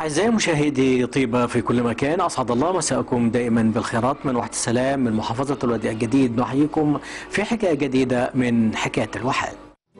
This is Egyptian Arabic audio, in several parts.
أعزائي مشاهدي طيبة في كل مكان أسعد الله مساءكم دائما بالخيرات من وحدة السلام من محافظة الوادي الجديد نحييكم في حكاية جديدة من حكاية الواحات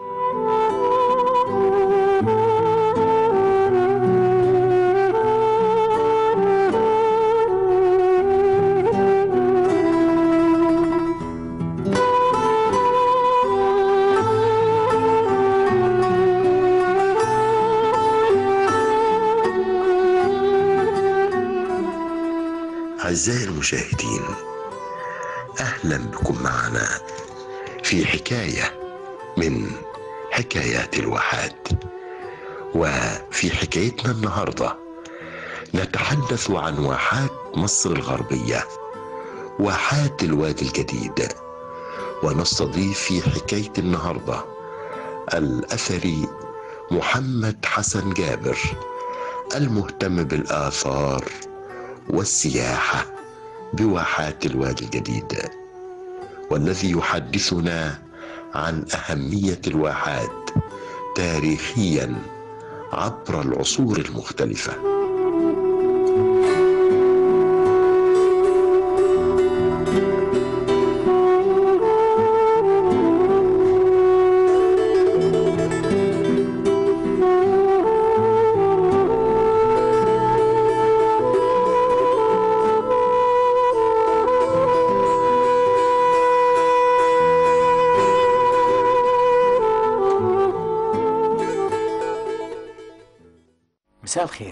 أعزائي المشاهدين أهلا بكم معنا في حكاية من حكايات الواحات وفي حكايتنا النهاردة نتحدث عن واحات مصر الغربية واحات الوادي الجديد ونستضيف في حكاية النهاردة الأثري محمد حسن جابر المهتم بالآثار والسياحة بواحات الوادي الجديد والذي يحدثنا عن أهمية الواحات تاريخيا عبر العصور المختلفة مساء الخير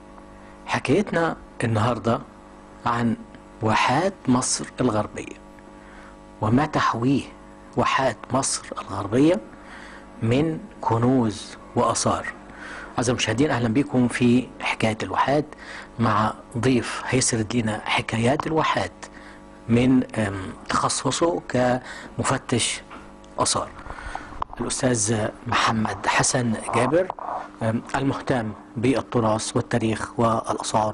حكايتنا النهاردة عن واحات مصر الغربية وما تحويه واحات مصر الغربية من كنوز وآثار أعزائي المشاهدين أهلا بكم في حكاية الواحات مع ضيف هيسرد لنا حكايات الواحات من أم، تخصصه كمفتش آثار الأستاذ محمد حسن جابر أم، المهتم بالتراث والتاريخ والآثار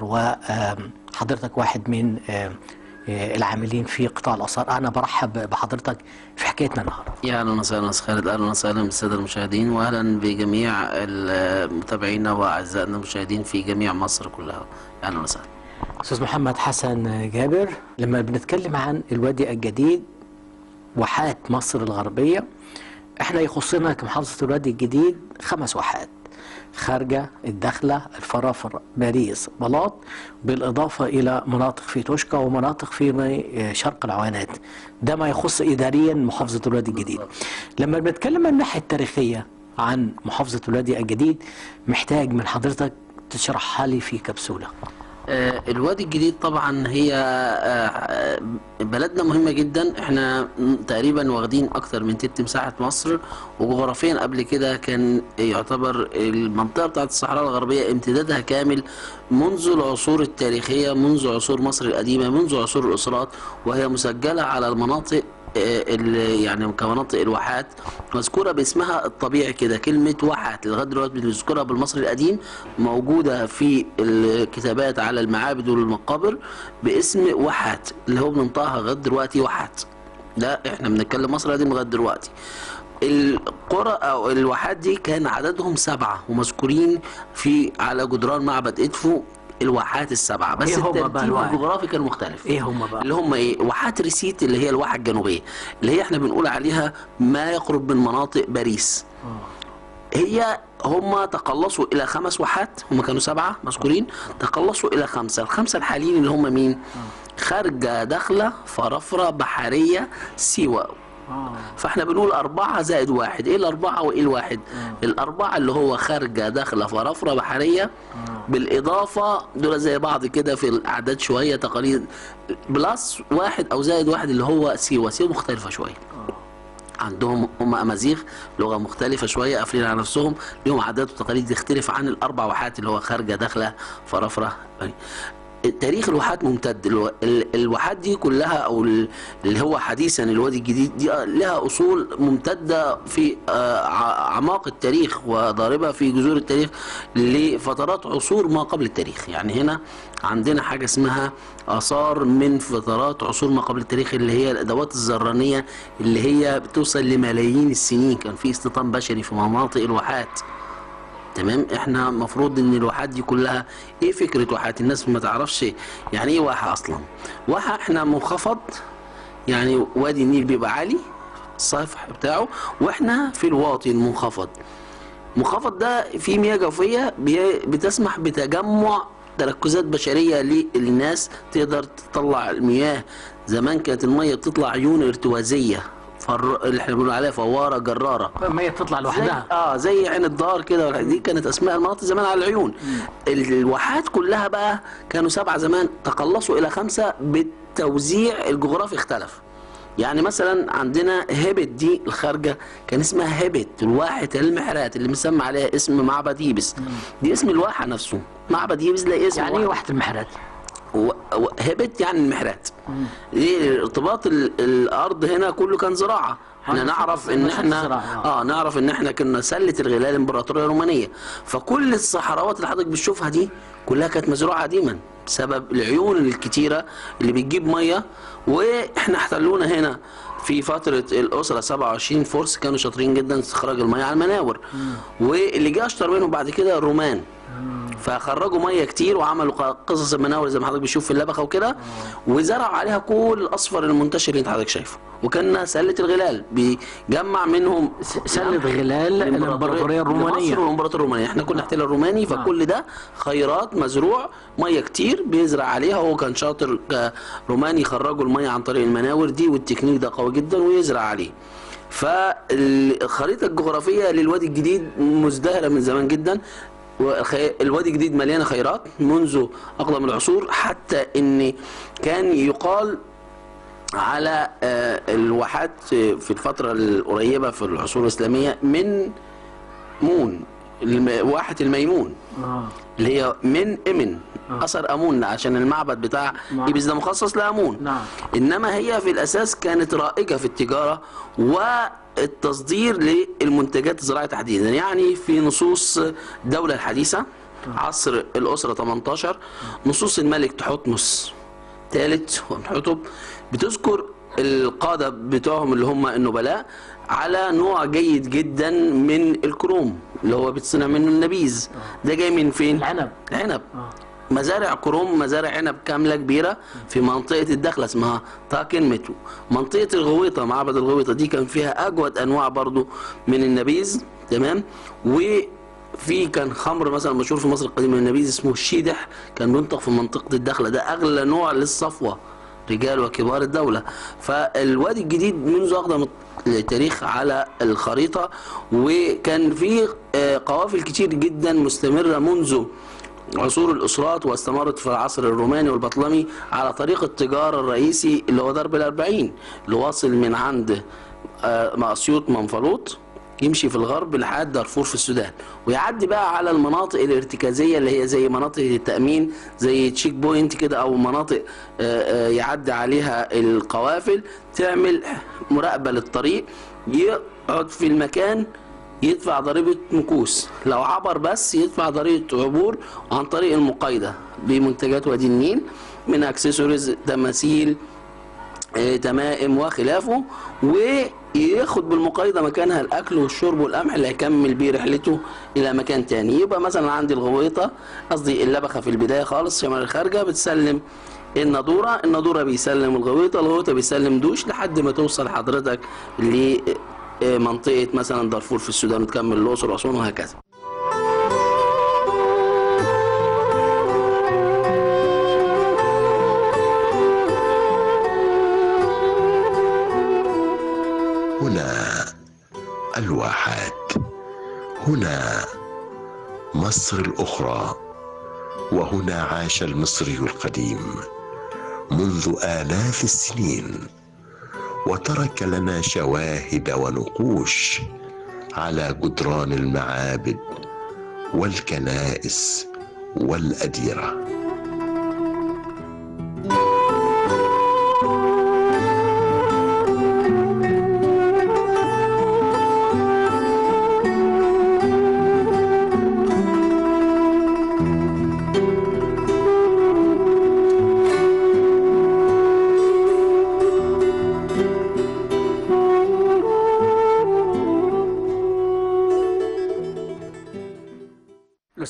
وحضرتك واحد من أم، أه، العاملين في قطاع الآثار أنا برحب بحضرتك في حكايتنا النهاردة يا اهلا وسهلا استاذ خالد اهلا وسهلا بالساده المشاهدين واهلا بجميع المتابعين واعزائنا المشاهدين في جميع مصر كلها اهلا وسهلا أستاذ محمد حسن جابر لما بنتكلم عن الوادي الجديد واحات مصر الغربية احنا يخصنا كمحافظة الوادي الجديد خمس واحات خارجة الدخلة الفرافر باريس بلاط بالإضافة إلى مناطق في توشكا ومناطق في شرق العوانات ده ما يخص إداريا محافظة الوادي الجديد لما بنتكلم عن الناحية التاريخية عن محافظة الوادي الجديد محتاج من حضرتك تشرحها لي في كبسولة آه، الوادي الجديد طبعا هي آه، آه، بلدنا مهمة جدا احنا تقريبا واخدين اكتر من تلت مساحة مصر وجغرافيا قبل كده كان يعتبر المنطقة بتاعت الصحراء الغربية امتدادها كامل منذ العصور التاريخية منذ عصور مصر القديمة منذ عصور الأسرات وهي مسجلة على المناطق اللي يعني كمناطق الواحات مذكوره باسمها الطبيعي كده كلمه واحات لغايه دلوقتي بنذكرها بالمصري القديم موجوده في الكتابات على المعابد والمقابر باسم واحات اللي هو بننطقها لغايه دلوقتي واحات ده احنا بنتكلم مصري قديم لغايه دلوقتي القرى او الواحات دي كان عددهم سبعه ومذكورين في على جدران معبد ادفو الواحات السبعه بس إيه هما بقى الترتيب الواحات؟ الجغرافي كان مختلف إيه هما بقى؟ اللي هم ايه واحات ريسيت اللي هي الواحه الجنوبيه اللي هي احنا بنقول عليها ما يقرب من مناطق باريس هي هم تقلصوا الى خمس واحات هم كانوا سبعه مذكورين تقلصوا الى خمسه الخمسه الحاليين اللي هم مين خارجه داخله فرفره بحريه سيوه فاحنا بنقول أربعة زائد واحد إيه الأربعة وإيه الواحد الأربعة اللي هو خارجة داخلة فرافرة بحرية بالإضافة دول زي بعض كده في الأعداد شوية تقاليد بلس واحد أو زائد واحد اللي هو سيوة سيوة مختلفة شوية عندهم هم امازيغ لغه مختلفه شويه قافلين على نفسهم لهم عادات وتقاليد تختلف عن الاربع واحات اللي هو خارجه داخله فرافره تاريخ الواحات ممتد الو- ال- الواحات دي كلها او ال- اللي هو حديثا الوادي الجديد دي لها اصول ممتده في آه، ع- اعماق التاريخ وضاربه في جذور التاريخ لفترات عصور ما قبل التاريخ يعني هنا عندنا حاجه اسمها اثار من فترات عصور ما قبل التاريخ اللي هي الادوات الذرانيه اللي هي بتوصل لملايين السنين كان في استيطان بشري في مناطق الواحات تمام احنا المفروض ان الواحات دي كلها ايه فكره واحات الناس ما تعرفش يعني ايه واحه اصلا واحه احنا منخفض يعني وادي النيل بيبقى عالي السفح بتاعه واحنا في الواطي المنخفض منخفض ده في مياه جوفيه بي- بتسمح بتجمع تركزات بشريه للناس تقدر تطلع المياه زمان كانت الميه بتطلع عيون ارتوازيه فر... اللي احنا بنقول عليها فواره جراره المية بتطلع زي لوحدها اه زي عين الدار كده والح- دي كانت اسماء المناطق زمان على العيون الواحات كلها بقى كانوا سبعه زمان تقلصوا الى خمسه بالتوزيع الجغرافي اختلف يعني مثلا عندنا هبت دي الخارجه كان اسمها هبت الواحة المحرات اللي مسمى عليها اسم معبد يبس دي اسم الواحة نفسه معبد يبس ده اسم يعني ايه واحد. واحة المحرات و- و- هبت يعني المحرات ايه ارتباط ال- الارض هنا كله كان زراعه احنا آه، نعرف مساحة- ان مساحة احنا زراعة، آه. اه نعرف ان احنا كنا سله الغلال الامبراطوريه الرومانيه فكل الصحراوات اللي حضرتك بتشوفها دي كلها كانت مزروعه قديما بسبب العيون الكتيره اللي بتجيب ميه واحنا احتلونا هنا في فترة الأسرة 27 فرس كانوا شاطرين جدا في استخراج المياه على المناور واللي جه أشطر منهم بعد كده الرومان فخرجوا ميه كتير وعملوا ق- قصص المناور زي ما حضرتك بتشوف في اللبخه وكده وزرعوا عليها كل الاصفر المنتشر اللي انت حضرتك شايفه وكان سله الغلال بيجمع منهم سلة غلال الامبراطورية الرومانية مصر والامبراطوريه الرومانيه احنا كنا احتلال روماني فكل ده خيرات مزروع ميه كتير بيزرع عليها هو كان شاطر روماني يخرجوا الميه عن طريق المناور دي والتكنيك ده قوي جدا ويزرع عليه فالخريطه الجغرافيه للوادي الجديد مزدهره من زمان جدا وخي- الوادي الجديد مليانه خيرات منذ اقدم العصور حتى ان كان يقال على آه، الواحات في الفترة القريبة في العصور الإسلامية من مون الم- واحة الميمون آه. اللي هي من إمن أثر أمون عشان المعبد بتاع نعم. إبس ده مخصص لأمون نعم. إنما هي في الأساس كانت رائجة في التجارة والتصدير للمنتجات الزراعية تحديدا يعني في نصوص الدولة الحديثة عصر الأسرة 18 نصوص الملك تحتمس ثالث وامحتب بتذكر القادة بتوعهم اللي هم النبلاء على نوع جيد جدا من الكروم اللي هو بتصنع منه النبيذ ده جاي من فين؟ العنب. العنب مزارع كروم مزارع عنب كاملة كبيرة في منطقة الدخلة اسمها تاكن مترو منطقة الغويطة معبد الغويطة دي كان فيها أجود أنواع برضو من النبيذ تمام وفي كان خمر مثلا مشهور في مصر القديمة النبيذ اسمه الشيدح كان بينطق في منطقة الدخلة ده أغلى نوع للصفوة رجال وكبار الدولة فالوادي الجديد منذ أقدم التاريخ على الخريطة وكان فيه آه، قوافل كتير جدا مستمرة منذ عصور الأسرات واستمرت في العصر الروماني والبطلمي على طريق التجارة الرئيسي اللي هو درب الأربعين اللي واصل من عند آه، مأسيوط منفلوط يمشي في الغرب لحد دارفور في السودان ويعدي بقى على المناطق الارتكازيه اللي هي زي مناطق التامين زي تشيك بوينت كده او مناطق آه، آه، يعدي عليها القوافل تعمل مراقبه للطريق يقعد في المكان يدفع ضريبة مكوس لو عبر بس يدفع ضريبة عبور عن طريق المقايضة بمنتجات وادي النيل من اكسسوارز تماثيل آه، تمائم وخلافه وياخد بالمقايضة مكانها الأكل والشرب والقمح اللي هيكمل بيه رحلته إلى مكان تاني يبقى مثلا عندي الغويطة قصدي اللبخة في البداية خالص شمال الخارجة بتسلم النادورة النادورة بيسلم الغويطة الغويطة بيسلم دوش لحد ما توصل حضرتك لمنطقة مثلا دارفور في السودان وتكمل الأقصر وأسوان وهكذا هنا الواحات هنا مصر الاخرى وهنا عاش المصري القديم منذ الاف السنين وترك لنا شواهد ونقوش على جدران المعابد والكنائس والاديره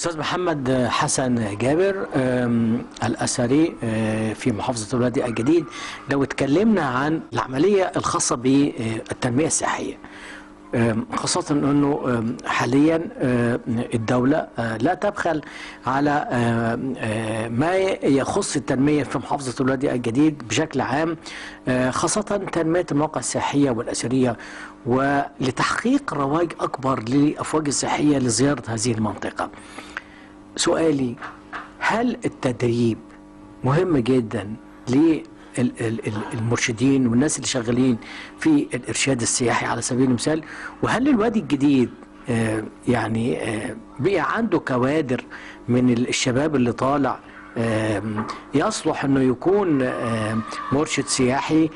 استاذ محمد حسن جابر أم، الاثري أه، في محافظه الوادي الجديد لو اتكلمنا عن العمليه الخاصه بالتنميه السياحيه أم، خاصة أنه أم، حاليا أم، الدولة أه، لا تبخل على أم، أه، ما يخص التنمية في محافظة الوادي الجديد بشكل عام أه، خاصة تنمية المواقع السياحية والأثرية ولتحقيق رواج أكبر للأفواج السياحية لزيارة هذه المنطقة سؤالي هل التدريب مهم جدا للمرشدين والناس اللي شغالين في الإرشاد السياحي على سبيل المثال وهل الوادي الجديد آه، يعني آه، بقى عنده كوادر من الشباب اللي طالع آم، يصلح انه يكون آم، مرشد سياحي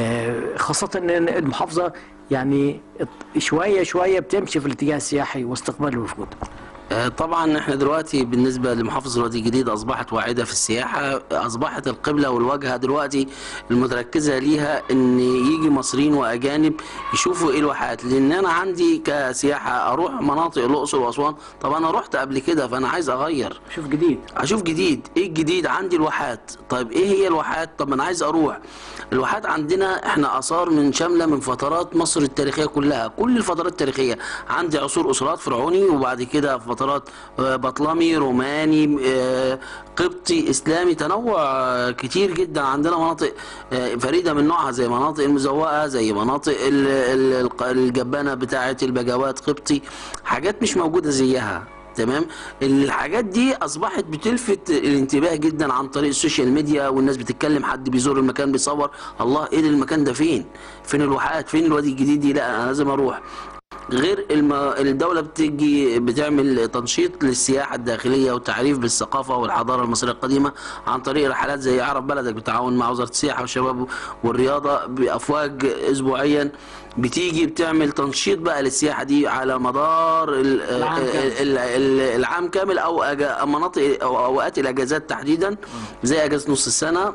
آه، خاصة ان المحافظة يعني شوية شوية بتمشي في الاتجاه السياحي واستقبال الوفود آه، طبعا احنا دلوقتي بالنسبه لمحافظه الوادي الجديد اصبحت واعده في السياحه اصبحت القبله والواجهه دلوقتي المتركزه ليها ان يجي مصريين واجانب يشوفوا ايه الواحات لان انا عندي كسياحه اروح مناطق الاقصر واسوان طب انا رحت قبل كده فانا عايز اغير شوف جديد اشوف جديد ايه الجديد عندي الواحات طيب ايه هي الواحات طب انا عايز اروح الواحات عندنا احنا اثار من شامله من فترات مصر التاريخيه كلها كل الفترات التاريخيه عندي عصور اسرات فرعوني وبعد كده فترات آه، بطلمي روماني آه، قبطي اسلامي تنوع آه، كتير جدا عندنا مناطق آه، فريده من نوعها زي مناطق المزوقه زي مناطق ال- ال- الق- الجبانه بتاعه البجوات قبطي حاجات مش موجوده زيها تمام الحاجات دي اصبحت بتلفت الانتباه جدا عن طريق السوشيال ميديا والناس بتتكلم حد بيزور المكان بيصور الله ايه ده المكان ده فين فين الواحات فين الوادي الجديد دي لا انا لازم اروح غير الم... الدولة بتيجي بتعمل تنشيط للسياحة الداخلية والتعريف بالثقافة والحضارة المصرية القديمة عن طريق رحلات زي عرب بلدك بالتعاون مع وزارة السياحة والشباب والرياضة بأفواج أسبوعيا بتيجي بتعمل تنشيط بقى للسياحة دي على مدار ال... العام كامل. ال- ال- العام كامل أو أجا... مناطق أو أوقات الأجازات تحديدا زي أجازة نص السنة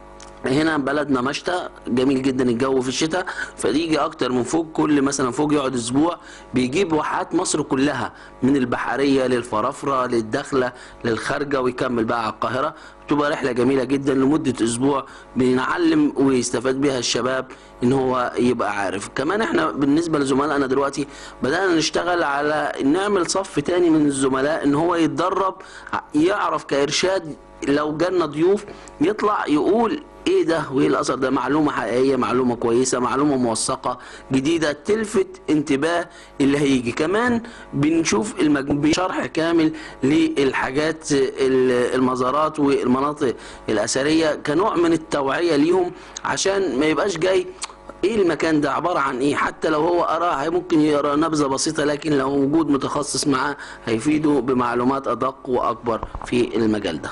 هنا بلدنا مشتى جميل جدا الجو في الشتاء فيجي اكتر من فوق كل مثلا فوق يقعد اسبوع بيجيب واحات مصر كلها من البحريه للفرافره للداخله للخارجه ويكمل بقى على القاهره بتبقى رحله جميله جدا لمده اسبوع بنعلم ويستفاد بيها الشباب ان هو يبقى عارف كمان احنا بالنسبه لزملائنا دلوقتي بدانا نشتغل على نعمل صف تاني من الزملاء ان هو يتدرب يعرف كارشاد لو جالنا ضيوف يطلع يقول ايه ده وايه الاثر ده معلومه حقيقيه معلومه كويسه معلومه موثقه جديده تلفت انتباه اللي هيجي كمان بنشوف المج... شرح كامل للحاجات ال- المزارات والمناطق الاثريه كنوع من التوعيه ليهم عشان ما يبقاش جاي ايه المكان ده عباره عن ايه حتى لو هو قراه ممكن يقرا نبذه بسيطه لكن لو وجود متخصص معاه هيفيده بمعلومات ادق واكبر في المجال ده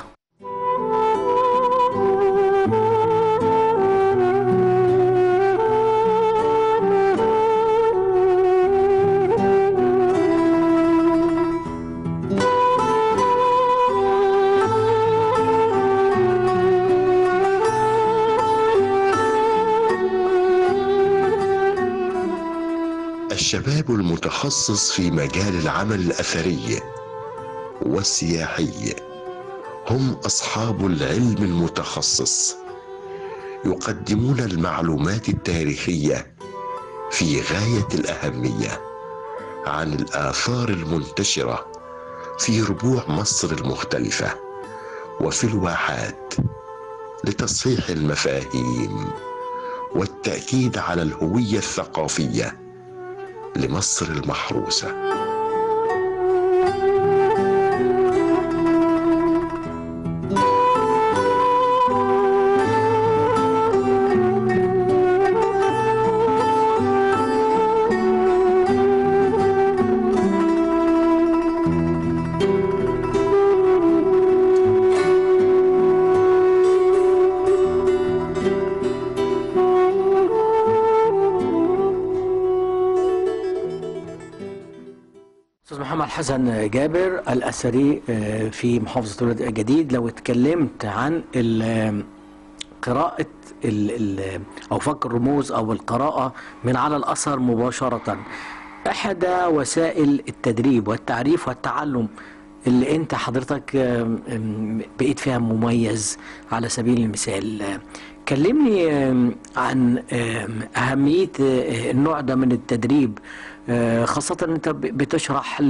الشباب المتخصص في مجال العمل الاثري والسياحي هم اصحاب العلم المتخصص يقدمون المعلومات التاريخيه في غايه الاهميه عن الاثار المنتشره في ربوع مصر المختلفه وفي الواحات لتصحيح المفاهيم والتاكيد على الهويه الثقافيه لمصر المحروسه استاذ محمد حسن جابر الاثري آه، في محافظه الوادي الجديد لو اتكلمت عن ال- قراءة ال ال أو فك الرموز أو القراءة من على الأثر مباشرة إحدى وسائل التدريب والتعريف والتعلم اللي انت حضرتك آم، آم، بقيت فيها مميز على سبيل المثال آه، كلمني آم، عن آم، أهمية آه، النوع ده من التدريب آه، خاصة ان انت ب- بتشرح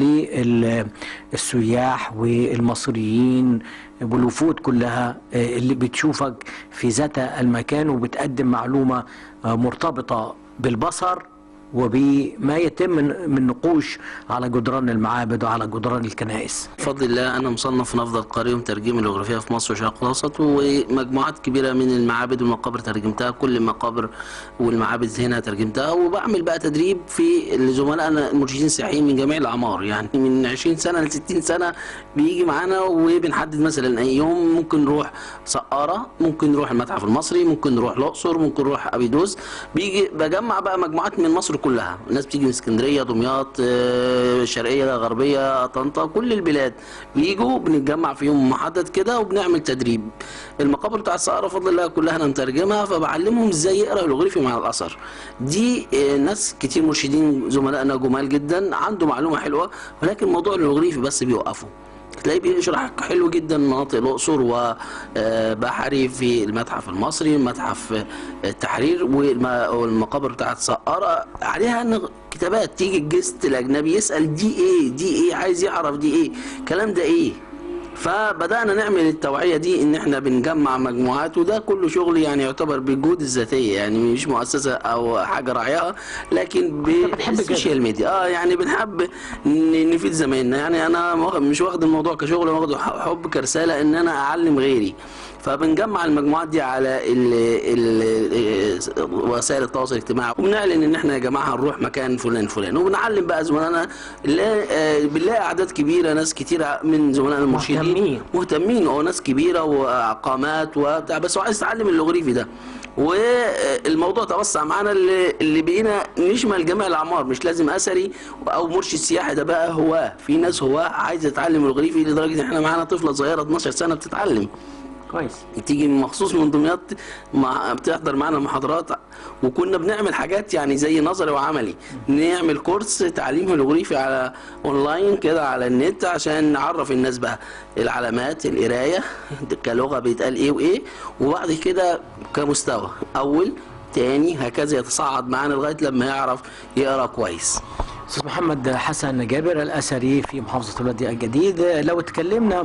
للسياح والمصريين والوفود كلها آه، اللي بتشوفك في ذات المكان وبتقدم معلومة آه، مرتبطة بالبصر وبما يتم من من نقوش على جدران المعابد وعلى جدران الكنائس بفضل الله انا مصنف من افضل قارئ ومترجم الجغرافيا في مصر والشرق الاوسط ومجموعات كبيره من المعابد والمقابر ترجمتها كل المقابر والمعابد هنا ترجمتها وبعمل بقى تدريب في لزملائنا المرشدين السياحيين من جميع الاعمار يعني من 20 سنه ل 60 سنه بيجي معانا وبنحدد مثلا اي يوم ممكن نروح سقاره ممكن نروح المتحف المصري ممكن نروح الاقصر ممكن نروح ابيدوس بيجي بجمع بقى مجموعات من مصر كلها الناس بتيجي من اسكندريه دمياط آه، الشرقيه غربيه طنطا كل البلاد بيجوا بنتجمع في يوم محدد كده وبنعمل تدريب المقابر بتاع السقاره بفضل الله كلها انا مترجمها فبعلمهم ازاي يقرا هيروغليفي مع الاثر دي آه، ناس كتير مرشدين زملائنا جمال جدا عنده معلومه حلوه ولكن موضوع الهيروغليفي بس بيوقفوا تلاقيه بيشرح حلو جدا مناطق الاقصر وبحري في المتحف المصري متحف التحرير والم- والمقابر بتاعت سقاره عليها إن كتابات تيجي الجست الاجنبي يسال دي ايه دي ايه عايز يعرف دي ايه الكلام ده ايه فبدانا نعمل التوعيه دي ان احنا بنجمع مجموعات وده كله شغل يعني يعتبر بالجهود الذاتيه يعني مش مؤسسه او حاجه راعيها لكن بتحب كده. بالسوشيال ميديا اه يعني بنحب ن- نفيد زمايلنا يعني انا واخد- مش واخد الموضوع كشغل واخده ح- حب كرساله ان انا اعلم غيري فبنجمع المجموعات دي على ال ال وسائل التواصل الاجتماعي وبنعلن ان احنا يا جماعه هنروح مكان فلان فلان وبنعلم بقى زملائنا لا- آه، بنلاقي اعداد كبيره ناس كتيره من زملائنا المرشدين مهتمين. مهتمين اه ناس كبيره واقامات وبتاع بس هو عايز يتعلم اللوغريفي ده والموضوع توسع معانا اللي, اللي بقينا نشمل جميع الاعمار مش لازم اثري او مرشد سياحي ده بقى هو في ناس هو عايز يتعلم اللوغريفي لدرجه ان احنا معانا طفله صغيره 12 سنه بتتعلم كويس تيجي مخصوص من دمياط مع بتحضر معانا محاضرات وكنا بنعمل حاجات يعني زي نظري وعملي نعمل كورس تعليم هيروغليفي على اونلاين كده على النت عشان نعرف الناس بقى العلامات القرايه كلغه بيتقال ايه وايه وبعد كده كمستوى اول تاني هكذا يتصاعد معانا لغايه لما يعرف يقرا كويس استاذ محمد حسن جابر الاثري في محافظه الوادي الجديد لو اتكلمنا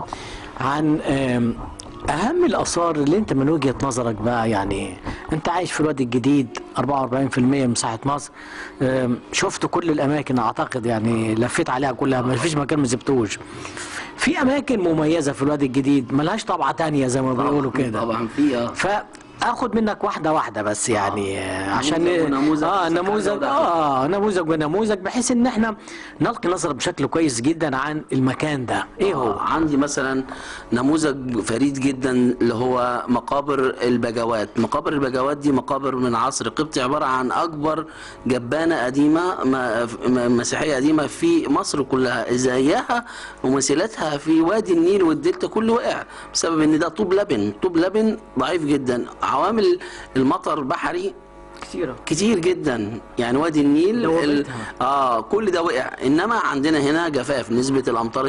عن آم، اهم الاثار اللي انت من وجهه نظرك بقى يعني انت عايش في الوادي الجديد 44% من مساحه مصر آم، شفت كل الاماكن اعتقد يعني لفيت عليها كلها ما فيش مكان ما سبتوش في اماكن مميزه في الوادي الجديد ملهاش طبعه تانية زي ما بيقولوا كده طبعا في اه فاخد منك واحده واحده بس يعني آه. عشان نموذج ونموذج اه بس نموذج كذا اه نموذج ونموذج بحيث ان احنا نلقي نظره بشكل كويس جدا عن المكان ده ايه آه، هو عندي مثلا نموذج فريد جدا اللي هو مقابر البجوات مقابر البجوات دي مقابر من عصر قبطي عبارة عن أكبر جبانة قديمة م- م- مسيحية قديمة في مصر كلها زيها ومثيلتها في وادي النيل والدلتا كله وقع بسبب ان ده طوب لبن طوب لبن ضعيف جدا عوامل المطر بحري كثيره كتير جدا يعني وادي النيل ال... دوبتها. اه كل ده وقع انما عندنا هنا جفاف نسبة الامطار 2%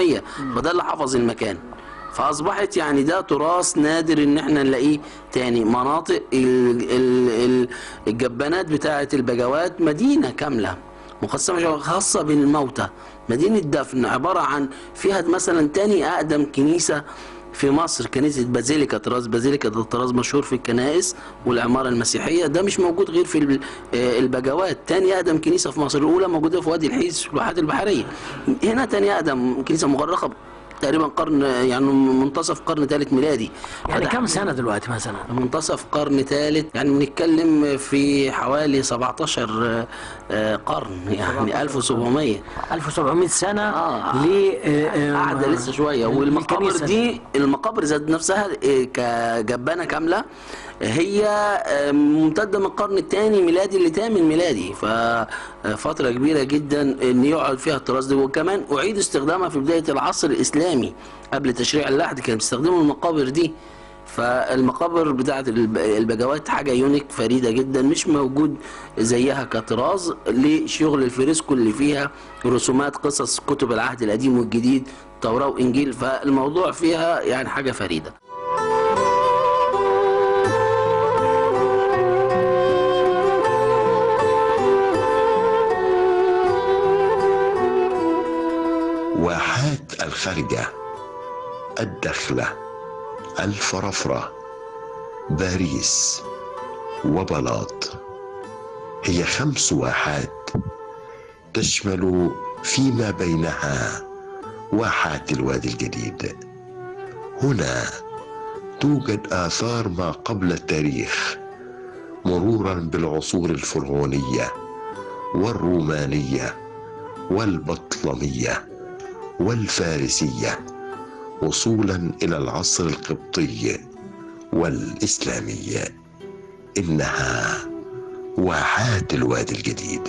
فده اللي حفظ المكان فاصبحت يعني ده تراث نادر ان احنا نلاقيه تاني مناطق ال... ال... ال... الجبانات بتاعه البجوات مدينة كاملة مقسمة خاصة بالموتى مدينة دفن عبارة عن فيها مثلا تاني أقدم كنيسة في مصر كنيسة بازيليكا طراز بازيليكا ده طراز مشهور في الكنائس والعمارة المسيحية ده مش موجود غير في ال- آه، البجوات تاني أقدم كنيسة في مصر الأولى موجودة في وادي الحيس في الواحات البحرية هنا تاني أقدم كنيسة مغرقة تقريبا قرن يعني منتصف قرن ثالث ميلادي يعني فده كم سنه دلوقتي مثلا منتصف قرن ثالث يعني بنتكلم في حوالي 17 آه، قرن يعني 1700 1700 سنه آه. ل آه، قاعده لسه شويه والمقابر الكنيسة دي المقابر ذات نفسها آه، كجبانه كامله هي آه، ممتده من القرن الثاني ميلادي لثامن ميلادي ففتره كبيره جدا ان يقعد فيها التراث ده وكمان اعيد استخدامها في بدايه العصر الاسلامي قبل تشريع اللحد كانوا بيستخدموا المقابر دي فالمقابر بتاعت الب- البجوات حاجة يونيك فريدة جدا مش موجود زيها كطراز لشغل الفريسكو اللي فيها رسومات قصص كتب العهد القديم والجديد توراة وإنجيل فالموضوع فيها يعني حاجة فريدة واحات الخارجة الدخلة الفرفرة باريس وبلاط هي خمس واحات تشمل فيما بينها واحات الوادي الجديد هنا توجد آثار ما قبل التاريخ مرورا بالعصور الفرعونية والرومانية والبطلميه والفارسيه وصولا الى العصر القبطي والاسلامي انها واحات الوادي الجديد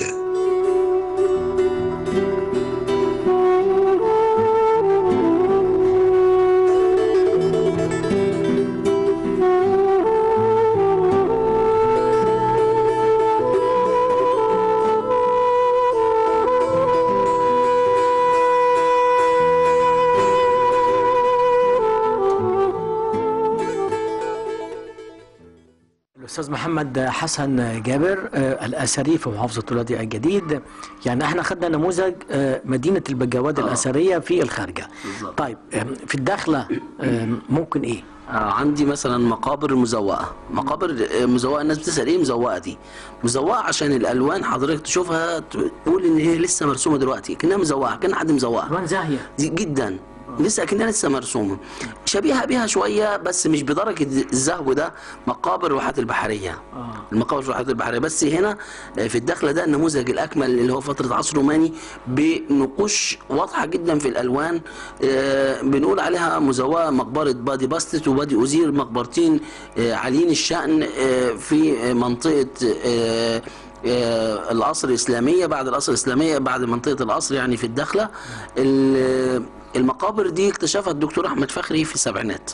الأستاذ محمد حسن جابر آه، الأثري في محافظة الوادي الجديد يعني احنا خدنا نموذج آه، مدينة البجواد الأثرية في الخارجة بالظبط. طيب آم، في الداخلة آم، ممكن إيه؟ آه، عندي مثلا مقابر مزوقه مقابر آه، مزوقه الناس بتسال ايه مزوقه دي مزوقه عشان الالوان حضرتك تشوفها تقول ان هي لسه مرسومه دلوقتي كانها مزوقه كان حد مزوقها ألوان زاهية دي جدا لسه كأنها لسه مرسومه شبيهه بيها شويه بس مش بدرجه الزهو ده مقابر الواحات البحريه آه. المقابر في الواحات البحريه بس هنا آه، في الدخله ده النموذج الاكمل اللي هو فتره عصر روماني بنقوش واضحه جدا في الالوان آه، بنقول عليها مزوقه مقبره بادي باستت وبادي اوزير مقبرتين آه، عاليين الشان آه، في آه، منطقه آه، آه، القصر الإسلامية بعد القصر الإسلامية بعد منطقة القصر يعني في الدخلة ال- المقابر دي اكتشفها الدكتور أحمد فخري في السبعينات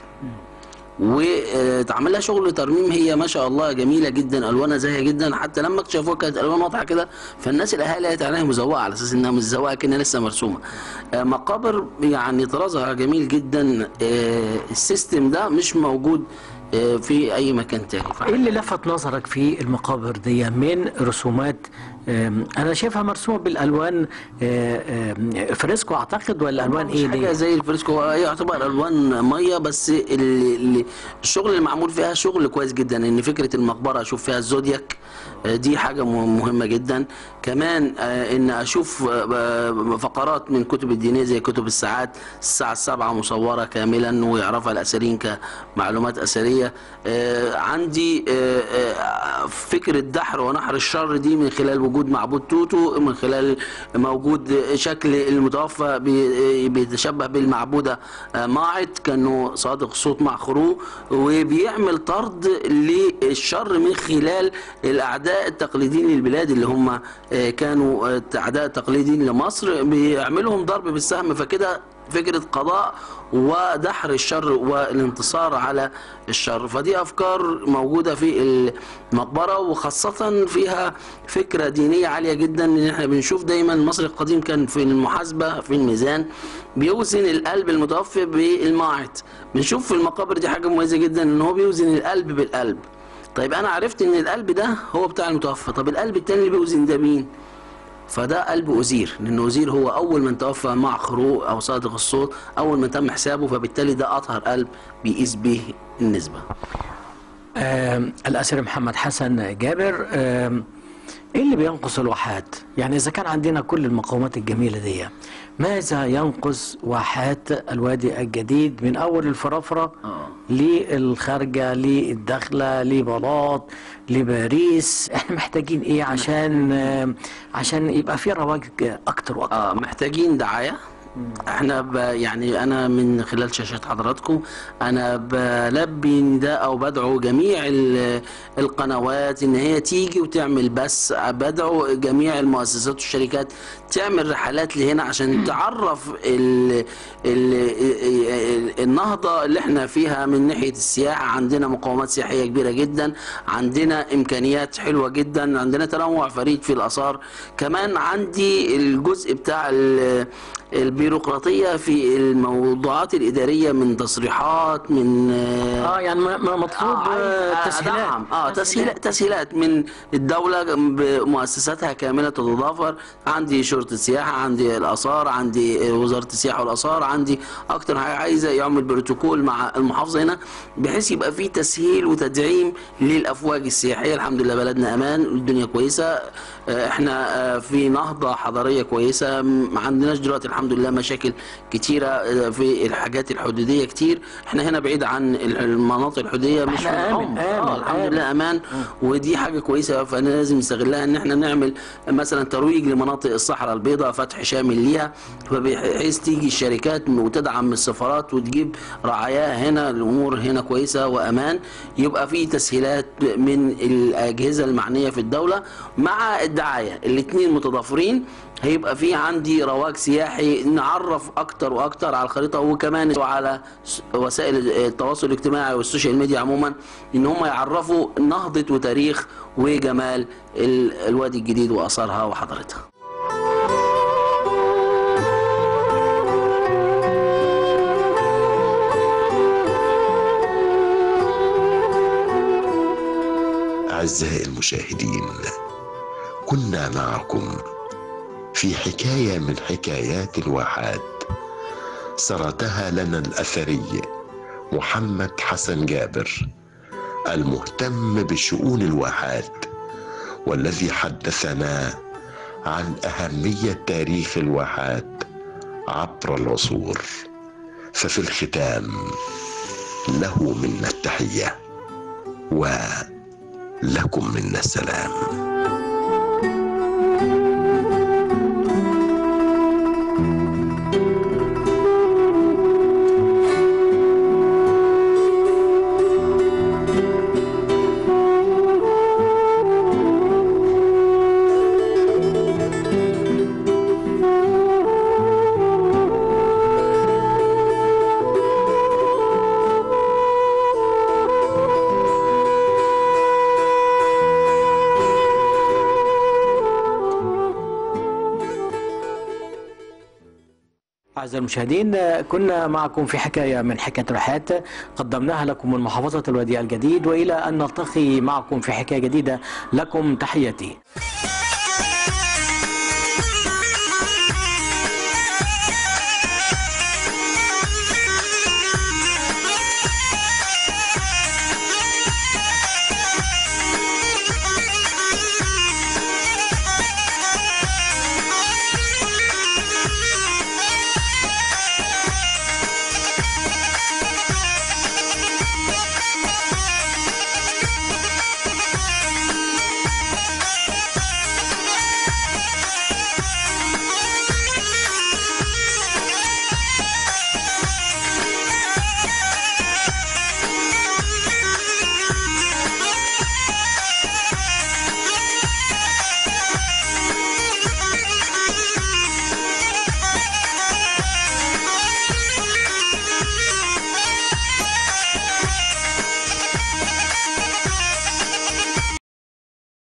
واتعمل لها شغل ترميم هي ما شاء الله جميله جدا الوانها زاهيه جدا حتى لما اكتشفوها كانت الوان واضحه كده فالناس الاهالي قالت عليها مزوقه على اساس انها مزوقه كانها لسه مرسومه آه، مقابر يعني طرازها جميل جدا آه، السيستم ده مش موجود آه، في اي مكان تاني ايه اللي لفت نظرك في المقابر دي من رسومات آم، انا شايفها مرسومه بالالوان آه، آم، فريسكو اعتقد ولا الوان مش ايه حاجه دي زي الفريسكو هو يعتبر الوان ميه بس اللي اللي الشغل اللي معمول فيها شغل كويس جدا ان فكره المقبره اشوف فيها الزودياك آه، دي حاجه مه- مهمه جدا كمان آه، ان اشوف آه، فقرات من كتب الدينيه زي كتب الساعات الساعه السابعه مصوره كاملا ويعرفها الاثريين كمعلومات اثريه آه، عندي آه، آه، فكره دحر ونحر الشر دي من خلال وجود معبود توتو من خلال موجود شكل المتوفى بي- بيتشبه بالمعبوده آه، ماعت كانه صادق صوت مع خروج وبيعمل طرد للشر من خلال الاعداء التقليديين للبلاد اللي هم آه، كانوا آه، اعداء تقليديين لمصر بيعملهم ضرب بالسهم فكده فكرة قضاء ودحر الشر والانتصار على الشر فدي أفكار موجودة في المقبرة وخاصة فيها فكرة دينية عالية جدا إن احنا بنشوف دايما المصري القديم كان في المحاسبة في الميزان بيوزن القلب المتوفي بالماعت بنشوف في المقابر دي حاجة مميزة جدا إن هو بيوزن القلب بالقلب طيب أنا عرفت إن القلب ده هو بتاع المتوفى طب القلب التاني اللي بيوزن ده مين؟ فده قلب أزير لأن أزير هو أول من توفى مع خروق أو صادق الصوت أول من تم حسابه فبالتالي ده أطهر قلب بيقيس به النسبة آم، الأسر محمد حسن جابر آم، ايه اللي بينقص الواحات يعني اذا كان عندنا كل المقومات الجميله دي ماذا ينقص واحات الوادي الجديد من اول الفرافره آه. للخارجه للداخله لبلاط لباريس احنا محتاجين ايه عشان آم، عشان يبقى في رواج اكتر واكتر آه محتاجين دعاية احنا ب يعني انا من خلال شاشات حضراتكم انا بلبي نداء او بدعو جميع ال- القنوات ان هي تيجي وتعمل بس بدعو جميع المؤسسات والشركات تعمل رحلات لهنا عشان تعرف ال ال ال النهضه اللي احنا فيها من ناحيه السياحه عندنا مقومات سياحيه كبيره جدا عندنا امكانيات حلوه جدا عندنا تنوع فريد في الاثار كمان عندي الجزء بتاع ال- البيروقراطيه في الموضوعات الاداريه من تصريحات من اه يعني م- م- مطلوب آه، عايز تسهيلات أدعم. اه تسهيلات تسهيلات من الدوله بمؤسساتها كامله تتضافر عندي شرطه سياحه عندي الاثار عندي وزاره السياحه والاثار عندي اكتر حاجه عايزه يعمل بروتوكول مع المحافظه هنا بحيث يبقى في تسهيل وتدعيم للافواج السياحيه الحمد لله بلدنا امان الدنيا كويسه آه، احنا آه، في نهضه حضاريه كويسه ما عندناش دلوقتي الحمد لله مشاكل كتيره آه، في الحاجات الحدوديه كتير احنا هنا بعيد عن المناطق الحدوديه مش إحنا في آمن، العمق. آمن، آه الحمد آمن. لله امان ودي حاجه كويسه فانا لازم نستغلها ان احنا نعمل مثلا ترويج لمناطق الصحراء البيضاء فتح شامل ليها فبحيث تيجي الشركات وتدعم من السفارات وتجيب رعاياها هنا الامور هنا كويسه وامان يبقى في تسهيلات من الاجهزه المعنيه في الدوله مع الدعايه الاثنين متضافرين هيبقى في عندي رواج سياحي نعرف اكتر واكتر على الخريطه وكمان على س- وسائل التواصل الاجتماعي والسوشيال ميديا عموما ان هم يعرفوا نهضه وتاريخ وجمال ال- الوادي الجديد واثارها وحضارتها أعزائي المشاهدين كنا معكم في حكاية من حكايات الواحات سردها لنا الأثري محمد حسن جابر المهتم بشؤون الواحات والذي حدثنا عن أهمية تاريخ الواحات عبر العصور ففي الختام له منا التحية ولكم منا السلام أعزائي المشاهدين آه، كنا معكم في حكاية من حكاية الحياة قدمناها لكم من محافظة الوديع الجديد وإلى أن نلتقي معكم في حكاية جديدة لكم تحياتي